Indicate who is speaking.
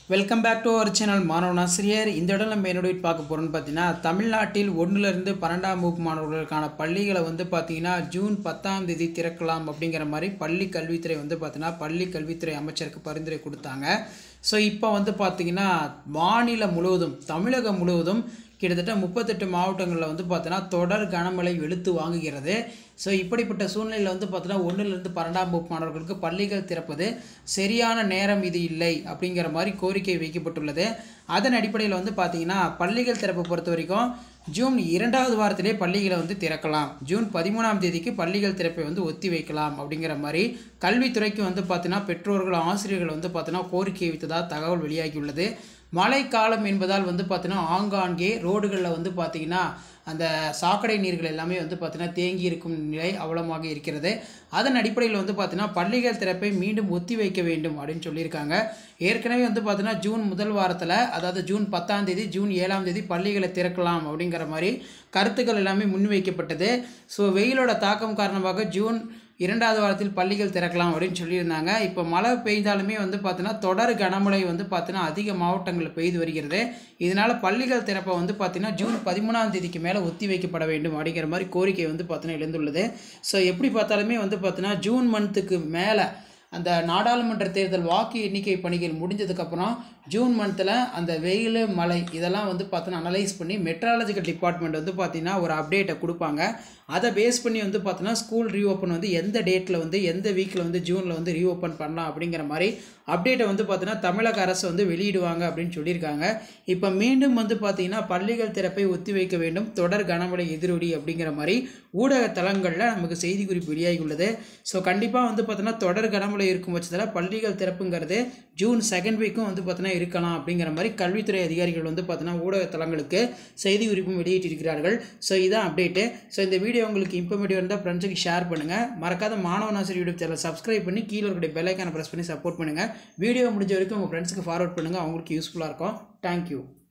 Speaker 1: welcome back to our channel மாணவன் ஆசிரியர் இந்த இடம் நம்ம என்னோட பார்க்க போகிறோம்னு பார்த்தீங்கன்னா தமிழ்நாட்டில் ஒன்றுலேருந்து பன்னெண்டாம் வகுப்பு மாணவர்களுக்கான பள்ளிகளை வந்து பார்த்தீங்கன்னா ஜூன் பத்தாம் தேதி திறக்கலாம் அப்படிங்கிற மாதிரி பள்ளி கல்வித்துறை வந்து பார்த்தீங்கன்னா பள்ளி கல்வித்துறை அமைச்சருக்கு பரிந்துரை கொடுத்தாங்க ஸோ இப்போ வந்து பார்த்தீங்கன்னா மாநிலம் முழுவதும் தமிழகம் முழுவதும் கிட்டத்தட்ட முப்பத்தெட்டு மாவட்டங்களில் வந்து பார்த்தீங்கன்னா தொடர் கனமழை வெளுத்து வாங்குகிறது ஸோ இப்படிப்பட்ட சூழ்நிலையில் வந்து பார்த்தீங்கன்னா ஒன்றிலிருந்து பன்னெண்டாம் வகுப்பு மாணவர்களுக்கு பள்ளிகள் திறப்பது சரியான நேரம் இது இல்லை அப்படிங்கிற மாதிரி கோரிக்கை வைக்கப்பட்டுள்ளது அதன் அடிப்படையில் வந்து பார்த்தீங்கன்னா பள்ளிகள் திறப்பை பொறுத்த வரைக்கும் ஜூன் இரண்டாவது வாரத்திலே பள்ளிகளை வந்து திறக்கலாம் ஜூன் பதிமூணாம் தேதிக்கு பள்ளிகள் திறப்பை வந்து ஒத்தி வைக்கலாம் அப்படிங்கிற மாதிரி கல்வித்துறைக்கு வந்து பார்த்தீங்கன்னா பெற்றோர்கள் ஆசிரியர்கள் வந்து பார்த்தீங்கன்னா கோரிக்கை வைத்ததாக தகவல் வெளியாகியுள்ளது மழைக்காலம் என்பதால் வந்து பார்த்தீங்கன்னா ஆங்காங்கே ரோடுகளில் வந்து பார்த்தீங்கன்னா அந்த சாக்கடை நீர்கள் எல்லாமே வந்து பார்த்தீங்கன்னா தேங்கி இருக்கும் நிலை அவலமாக இருக்கிறது அதன் அடிப்படையில் வந்து பார்த்தீங்கன்னா பள்ளிகள் திறப்பை மீண்டும் ஒத்தி வைக்க வேண்டும் அப்படின்னு சொல்லியிருக்காங்க ஏற்கனவே வந்து பார்த்தீங்கன்னா ஜூன் முதல் வாரத்தில் அதாவது ஜூன் பத்தாம் தேதி ஜூன் ஏழாம் தேதி பள்ளிகளை திறக்கலாம் அப்படிங்கிற மாதிரி கருத்துக்கள் எல்லாமே முன்வைக்கப்பட்டது ஸோ வெயிலோட தாக்கம் காரணமாக ஜூன் இரண்டாவது வாரத்தில் பள்ளிகள் திறக்கலாம் அப்படின்னு சொல்லியிருந்தாங்க இப்போ மழை பெய்தாலுமே வந்து பார்த்தீங்கன்னா தொடர் கனமழை வந்து பார்த்தீங்கன்னா அதிக மாவட்டங்களில் பெய்து வருகிறது இதனால் பள்ளிகள் திறப்பை வந்து பார்த்தீங்கன்னா ஜூன் பதிமூணாம் தேதிக்கு மேலே ஒத்தி வைக்கப்பட வேண்டும் அப்படிங்கிற மாதிரி கோரிக்கை வந்து பார்த்தீங்கன்னா எழுந்துள்ளது ஸோ எப்படி பார்த்தாலுமே வந்து பார்த்தீங்கன்னா ஜூன் மந்த்துக்கு மேலே அந்த நாடாளுமன்ற தேர்தல் வாக்கு எண்ணிக்கை பணிகள் முடிஞ்சதுக்கப்புறம் ஜூன் மந்தில் அந்த வெயில் மழை இதெல்லாம் வந்து பார்த்தோன்னா அனலைஸ் பண்ணி மெட்ராலஜிக்கல் டிபார்ட்மெண்ட் வந்து பார்த்தீங்கன்னா ஒரு அப்டேட்டை கொடுப்பாங்க அதை பேஸ் பண்ணி வந்து பார்த்தோன்னா ஸ்கூல் ரீஓப்பன் வந்து எந்த டேட்டில் வந்து எந்த வீக்கில் வந்து ஜூனில் வந்து ரீஓப்பன் பண்ணலாம் அப்படிங்கிற மாதிரி அப்டேட்டை வந்து பார்த்தீங்கன்னா தமிழக அரசு வந்து வெளியிடுவாங்க அப்படின்னு சொல்லியிருக்காங்க இப்போ மீண்டும் வந்து பார்த்தீங்கன்னா பள்ளிகள் திறப்பை ஒத்தி வைக்க வேண்டும் தொடர் கனமழை எதிரொலி அப்படிங்கிற மாதிரி ஊடக தளங்களில் நமக்கு செய்தி குறிப்பு வெளியாகியுள்ளது ஸோ கண்டிப்பாக வந்து பார்த்தீங்கன்னா தொடர் கனமழை இருக்கும் பட்சத்தில் பள்ளிகள் திறப்புங்கிறது ஜூன் செகண்ட் வீக்கும் வந்து பார்த்தீங்கன்னா இருக்கலாம் அப்படிங்கிற மாதிரி கல்வித்துறை அதிகாரிகள் வந்து பார்த்தீங்கன்னா ஊடக தளங்களுக்கு செய்தி குறிப்பும் வெளியிட்டிருக்கிறார்கள் ஸோ இதான் அப்டேட்டு ஸோ இந்த வீடியோ உங்களுக்கு இன்ஃபர்மேட்டிவ் இருந்தால் ஃப்ரெண்ட்ஸுக்கு ஷேர் பண்ணுங்கள் மறக்காத மாணவன் ஆசிரியர் யூடியூப் சேனல் சப்ஸ்கிரைப் பண்ணி கீழே இருக்கிற பெல்லைக்கான ப்ரெஸ் பண்ணி சப்போர்ட் பண்ணுங்கள் வீடியோ முடிஞ்ச வரைக்கும் உங்கள் ஃப்ரெண்ட்ஸுக்கு ஃபார்வர்ட் பண்ணுங்கள் அவங்களுக்கு யூஸ்ஃபுல்லாக இருக்கும் தேங்க்யூ